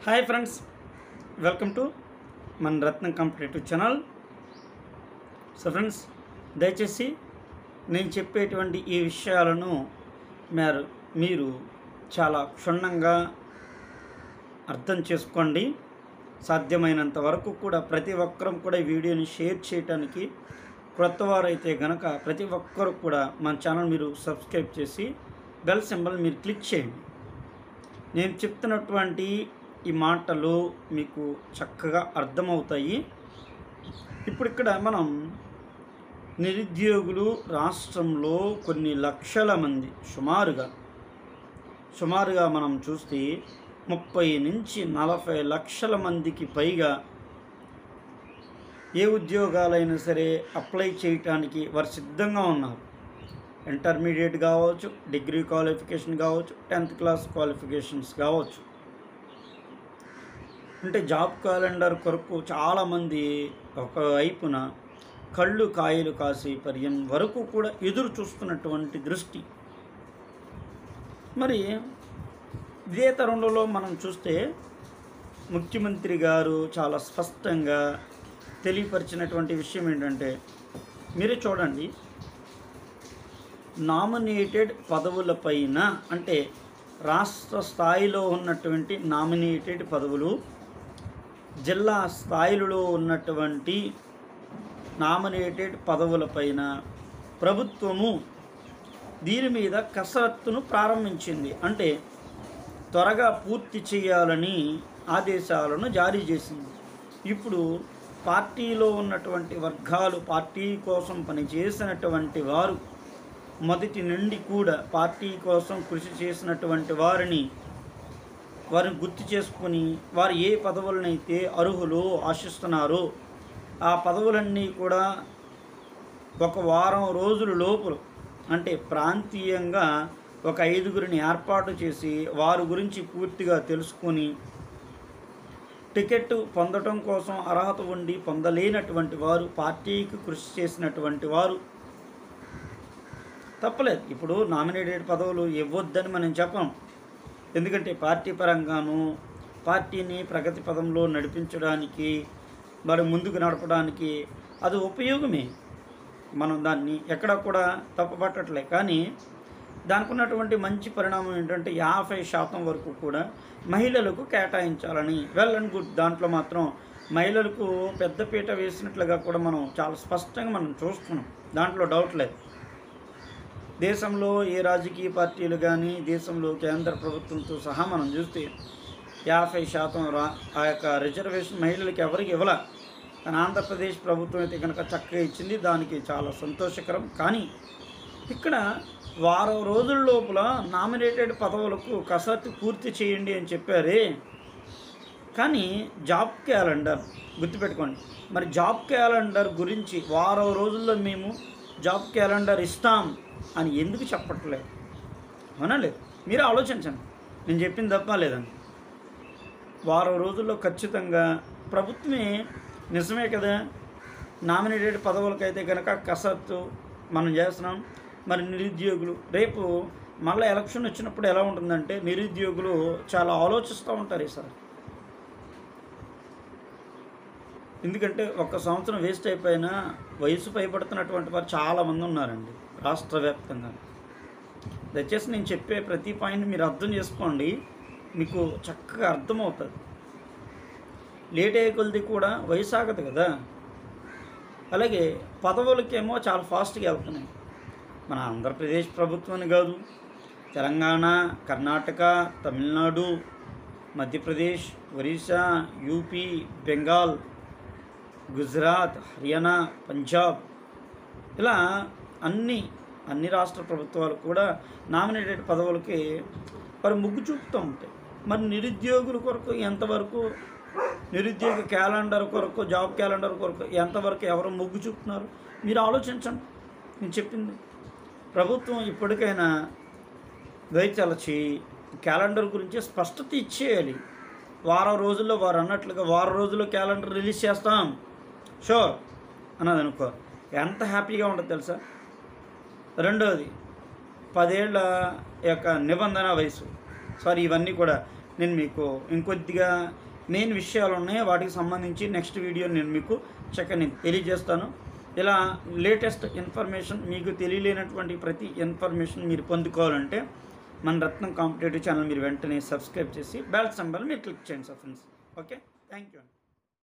hi friends welcome to మన Ratnam competitive channel so friends దయచేసి నేను చెప్పేటువంటి ఈ విషయాలను మీరు మీరు చాలా క్షుణ్ణంగా అర్థం చేసుకోండి సాధ్యమైనంత వరకు కూడా ప్రతి ఒక్కరం కూడా ఈ వీడియోని షేర్ చేయడానికి క్రొత్త వారైతే గనక ప్రతి ఒక్కరు కూడా మన ఛానల్ మీరు సబ్స్క్రైబ్ చేసి బెల్ సింబల్ మీరు క్లిక్ చేయండి నేను చెప్తున్నటువంటి ఈ మాటలు మీకు చక్కగా అర్థమవుతాయి ఇప్పుడు ఇక్కడ మనం నిరుద్యోగులు రాష్ట్రంలో కొన్ని లక్షల మంది సుమారుగా సుమారుగా మనం చూస్తే ముప్పై నుంచి నలభై లక్షల మందికి పైగా ఏ ఉద్యోగాలైనా సరే అప్లై చేయటానికి వారు సిద్ధంగా ఉన్నారు ఇంటర్మీడియట్ కావచ్చు డిగ్రీ క్వాలిఫికేషన్ కావచ్చు టెన్త్ క్లాస్ క్వాలిఫికేషన్స్ కావచ్చు అంటే జాబ్ క్యాలెండర్ కొరకు చాలామంది ఒక వైపున కళ్ళు కాయలు కాసే పర్యం వరకు కూడా ఎదురు చూస్తున్నటువంటి దృష్టి మరి ఇదే తరుణంలో మనం చూస్తే ముఖ్యమంత్రి గారు చాలా స్పష్టంగా తెలియపరిచినటువంటి విషయం ఏంటంటే మీరే చూడండి నామినేటెడ్ పదవులపైన అంటే రాష్ట్ర స్థాయిలో ఉన్నటువంటి నామినేటెడ్ పదవులు జిల్లా స్థాయిలో ఉన్నటువంటి నామినేటెడ్ పదవులపైన ప్రభుత్వము దీని మీద కసరత్తును ప్రారంభించింది అంటే త్వరగా పూర్తి చేయాలని ఆదేశాలను జారీ చేసింది ఇప్పుడు పార్టీలో ఉన్నటువంటి వర్గాలు పార్టీ కోసం పనిచేసినటువంటి వారు మొదటి నుండి కూడా పార్టీ కోసం కృషి చేసినటువంటి వారిని వారిని గుర్తు చేసుకుని వారు ఏ పదవులనైతే అర్హులు ఆశిస్తున్నారో ఆ పదవులన్నీ కూడా ఒక వారం రోజుల లోపల అంటే ప్రాంతీయంగా ఒక ఐదుగురిని ఏర్పాటు చేసి వారి గురించి పూర్తిగా తెలుసుకొని టికెట్ పొందటం కోసం అర్హత ఉండి పొందలేనటువంటి వారు పార్టీకి కృషి చేసినటువంటి వారు తప్పలేదు ఇప్పుడు నామినేటెడ్ పదవులు ఇవ్వొద్దని మనం చెప్పం ఎందుకంటే పార్టీ పరంగాను పార్టీని ప్రగతి పదంలో నడిపించడానికి మరి ముందుకు నడపడానికి అది ఉపయోగమే మనం దాన్ని ఎక్కడ కూడా తప్పుపట్టట్లే కానీ దానికి ఉన్నటువంటి మంచి పరిణామం ఏంటంటే యాభై శాతం వరకు కూడా మహిళలకు కేటాయించాలని వెల్ అండ్ గుడ్ దాంట్లో మాత్రం మహిళలకు పెద్దపీట వేసినట్లుగా కూడా మనం చాలా స్పష్టంగా మనం చూస్తున్నాం దాంట్లో డౌట్ లేదు దేశంలో ఏ రాజకీయ పార్టీలు కానీ దేశంలో కేంద్ర ప్రభుత్వంతో సహా మనం చూస్తే యాభై శాతం రా ఆ యొక్క రిజర్వేషన్ మహిళలకు ఎవరికి ఇవ్వాల కానీ ఆంధ్రప్రదేశ్ ప్రభుత్వం అయితే కనుక చక్కగా ఇచ్చింది దానికి చాలా సంతోషకరం కానీ ఇక్కడ వారం రోజుల లోపల నామినేటెడ్ పదవులకు కసరత్తు పూర్తి చేయండి అని చెప్పారే కానీ జాబ్ క్యాలెండర్ గుర్తుపెట్టుకోండి మరి జాబ్ క్యాలెండర్ గురించి వారం రోజుల్లో మేము జాబ్ క్యాలెండర్ ఇస్తాం అని ఎందుకు చెప్పట్లేదు అవునా లేదు మీరు ఆలోచించండి నేను చెప్పింది తప్ప లేదండి వారం రోజుల్లో ఖచ్చితంగా ప్రభుత్వమే నిజమే కదా నామినేటెడ్ పదవులకైతే కనుక కసరత్తు మనం చేస్తున్నాం మరి నిరుద్యోగులు రేపు మళ్ళీ ఎలక్షన్ వచ్చినప్పుడు ఎలా ఉంటుందంటే నిరుద్యోగులు చాలా ఆలోచిస్తూ ఉంటారు ఈసారి ఎందుకంటే ఒక్క సంవత్సరం వేస్ట్ అయిపోయినా వయసు పైబడుతున్నటువంటి వారు చాలామంది ఉన్నారండి రాష్ట్ర వ్యాప్తంగా దయచేసి నేను చెప్పే ప్రతి పాయింట్ మీరు అర్థం చేసుకోండి మీకు చక్కగా అర్థమవుతుంది లేట్ అయ్యే కొద్ది కూడా వయసు ఆగదు కదా అలాగే పదవులకేమో చాలా ఫాస్ట్గా వెళ్తున్నాయి మన ఆంధ్రప్రదేశ్ ప్రభుత్వాన్ని కాదు తెలంగాణ కర్ణాటక తమిళనాడు మధ్యప్రదేశ్ ఒరిస్సా యూపీ బెంగాల్ గుజరాత్ హర్యానా పంజాబ్ ఇలా అన్ని అన్ని రాష్ట్ర ప్రభుత్వాలు కూడా నామినేటెడ్ పదవులకి వారు మొగ్గు చూపుతూ ఉంటాయి మరి నిరుద్యోగుల కొరకు ఎంతవరకు నిరుద్యోగ క్యాలెండర్ కొరకు జాబ్ క్యాలెండర్ కొరకు ఎంతవరకు ఎవరు మొగ్గు చూపుతున్నారు మీరు ఆలోచించండి నేను చెప్పింది ప్రభుత్వం ఇప్పటికైనా దయచలచి క్యాలెండర్ గురించి స్పష్టత ఇచ్చేయాలి వారం రోజుల్లో వారు అన్నట్లుగా వారం రోజుల్లో క్యాలెండర్ రిలీజ్ చేస్తాం షూర్ అన్నది అనుకో ఎంత హ్యాపీగా ఉంటుంది తెలుసా రెండవది పదేళ్ల యొక్క నిబంధన వయసు సారీ ఇవన్నీ కూడా నేను మీకు ఇంకొద్దిగా మెయిన్ విషయాలు ఉన్నాయి వాటికి సంబంధించి నెక్స్ట్ వీడియో నేను మీకు చక్కగా నేను తెలియజేస్తాను ఇలా లేటెస్ట్ ఇన్ఫర్మేషన్ మీకు తెలియలేనటువంటి ప్రతి ఇన్ఫర్మేషన్ మీరు పొందుకోవాలంటే మన రత్నం కాంపిటేటివ్ ఛానల్ మీరు వెంటనే సబ్స్క్రైబ్ చేసి బెల్ సింబల్ మీరు క్లిక్ చేయండి sir friends okay thank you